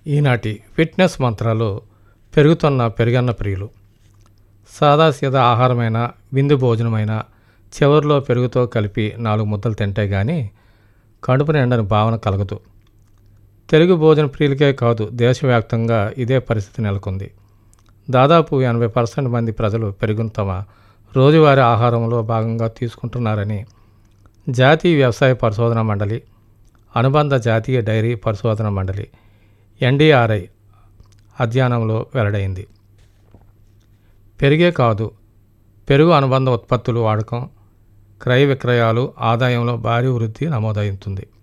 ఈనాటి ఫిట్నెస్ మంత్రాలు పెరుగుతున్న పెరుగన్న ప్రియులు సాదాసీదా ఆహారమైన విందు భోజనమైన చివరిలో పెరుగుతో కలిపి నాలుగు ముద్దలు తింటే గాని కడుపు నిండని భావన కలగదు తెలుగు భోజన ప్రియులకే కాదు దేశవ్యాప్తంగా ఇదే పరిస్థితి నెలకొంది దాదాపు ఎనభై పర్సెంట్ మంది ప్రజలు పెరుగును తమ రోజువారీ ఆహారంలో భాగంగా తీసుకుంటున్నారని జాతీయ వ్యవసాయ పరిశోధన మండలి అనుబంధ జాతీయ డైరీ పరిశోధన మండలి ఎన్డీఆర్ఐ అధ్యయనంలో వెల్లడైంది పెరిగే కాదు పెరుగు అనుబంధ ఉత్పత్తులు వాడకం క్రయ విక్రయాలు ఆదాయంలో భారీ వృద్ధి నమోదవుతుంది